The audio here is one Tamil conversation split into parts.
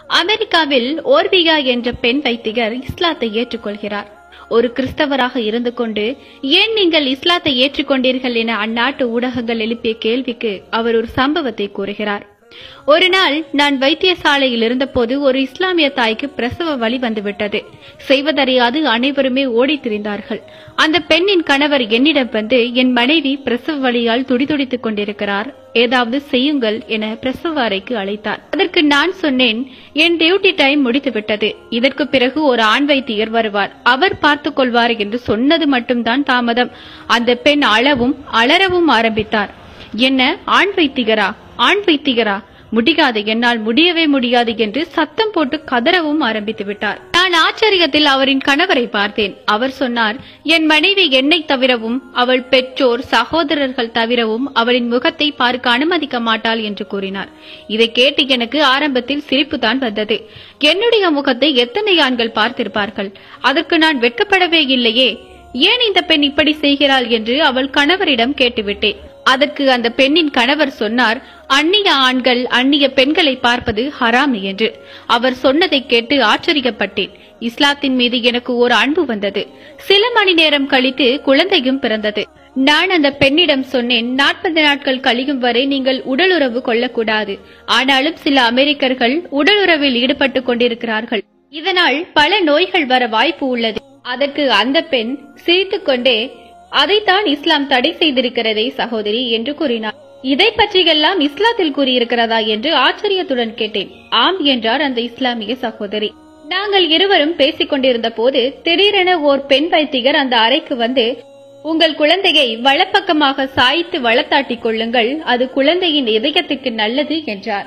அமெரிக்காவில் ஓர்பியா என்ற பெண் வைத்திகர் இஸ்லாத்தை ஏற்றுக்கொள்கிறார் ஒரு கிறிஸ்தவராக இருந்து கொண்டு ஏன் நீங்கள் இஸ்லாத்தை ஏற்றுக்கொண்டீர்கள் என அந்நாட்டு ஊடகங்கள் எழுப்பிய கேள்விக்கு அவர் ஒரு சம்பவத்தை கூறுகிறார் ஒரு நாள் நான் வைத்தியசாலையில் இருந்தபோது ஒரு இஸ்லாமிய தாய்க்கு பிரசவ வலி வந்துவிட்டது செய்வதறியாது அனைவருமே ஓடித் திரிந்தார்கள் அந்த பெண்ணின் கணவர் என்னிடம் வந்து என் மனைவி பிரசவ வலியால் துடிதுடித்துக் கொண்டிருக்கிறார் ஏதாவது செய்யுங்கள் என பிரசவ அறைக்கு அழைத்தார் அதற்கு நான் சொன்னேன் என் டியூட்டி டைம் முடித்துவிட்டது இதற்கு பிறகு ஒரு ஆண் வைத்தியர் வருவார் அவர் பார்த்துக் கொள்வார் என்று சொன்னது மட்டும்தான் தாமதம் அந்த பெண் அளவும் அலறவும் ஆரம்பித்தார் என்ன ஆண் வைத்திகரா ஆண் வைத்திகரா முடியாது என்னால் முடியவே முடியாது என்று சத்தம் போட்டு கதறவும் ஆரம்பித்து விட்டார் நான் ஆச்சரியத்தில் அவரின் கணவரை பார்த்தேன் அவர் சொன்னார் என் மனைவி என்னை தவிரவும் அவள் பெற்றோர் சகோதரர்கள் தவிரவும் அவளின் முகத்தை பார்க்க அனுமதிக்க மாட்டாள் என்று கூறினார் இதை கேட்டு எனக்கு ஆரம்பத்தில் சிரிப்புதான் வந்தது என்னுடைய முகத்தை எத்தனை ஆண்கள் பார்த்திருப்பார்கள் அதற்கு நான் வெட்கப்படவே இல்லையே ஏன் இந்த பெண் இப்படி செய்கிறாள் என்று அவள் கணவரிடம் கேட்டுவிட்டேன் அதற்கு அந்த பெண்ணின் கணவர் சொன்னார் அந்நிய ஆண்கள் அந்நிய பெண்களை பார்ப்பது ஹராம் என்று அவர் சொன்னதை கேட்டு ஆச்சரியப்பட்டேன் இஸ்லாத்தின் மீது எனக்கு ஒரு அன்பு வந்தது சில மணி நேரம் கழித்து குழந்தையும் பிறந்தது நான் அந்த பெண்ணிடம் சொன்னேன் நாற்பது நாட்கள் கழியும் வரை நீங்கள் உடலுறவு கொள்ளக்கூடாது ஆனாலும் சில அமெரிக்கர்கள் உடலுறவில் ஈடுபட்டுக் கொண்டிருக்கிறார்கள் இதனால் பல நோய்கள் வர வாய்ப்பு உள்ளது அதற்கு அந்த பெண் சிரித்துக்கொண்டே அதைத்தான் இஸ்லாம் தடை செய்திருக்கிறதே சகோதரி என்று கூறினார் இதை பற்றியெல்லாம் இஸ்லாத்தில் கூறியிருக்கிறதா என்று ஆச்சரியத்துடன் கேட்டேன் ஆம் என்றார் அந்த இஸ்லாமிய சகோதரி நாங்கள் இருவரும் பேசிக் கொண்டிருந்த போது திடீரென ஓர் பெண் வைத்திகர் அந்த அறைக்கு வந்து உங்கள் குழந்தையை வலப்பக்கமாக சாய்த்து வளர்த்தாட்டிக் கொள்ளுங்கள் அது குழந்தையின் இதயத்திற்கு நல்லது என்றார்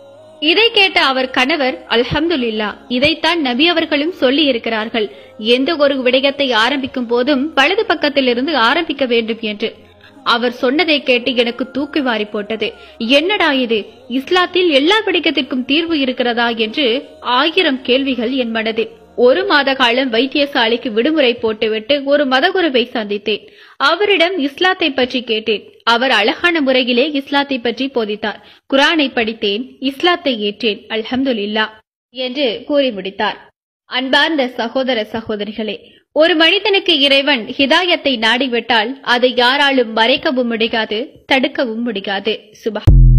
இதை கேட்ட அவர் கணவர் அல்ஹம்துலில்லா இதைத்தான் நபி அவர்களும் சொல்லி இருக்கிறார்கள் எந்த ஒரு விடயத்தை ஆரம்பிக்கும் போதும் வலது பக்கத்திலிருந்து ஆரம்பிக்க வேண்டும் என்று அவர் சொன்னதை கேட்டு எனக்கு தூக்கி வாரி போட்டது என்னடா இது இஸ்லாத்தில் எல்லா விடயத்திற்கும் தீர்வு இருக்கிறதா என்று ஆயிரம் கேள்விகள் என் மனதில் ஒரு மாத காலம் வைத்தியசாலைக்கு விடுமுறை போட்டுவிட்டு ஒரு மதகுருவை சந்தித்தேன் அவரிடம் இஸ்லாத்தை பற்றி கேட்டேன் அவர் அழகான முறையிலே இஸ்லாத்தை பற்றி போதித்தார் குரானை படித்தேன் இஸ்லாத்தை ஏற்றேன் அல்ஹம்துலில்லா என்று கூறி முடித்தார் அன்பார்ந்த சகோதர சகோதரிகளே ஒரு மனிதனுக்கு இறைவன் ஹிதாயத்தை நாடிவிட்டால் அதை யாராலும் மறைக்கவும் முடியாது தடுக்கவும் முடியாது சுபா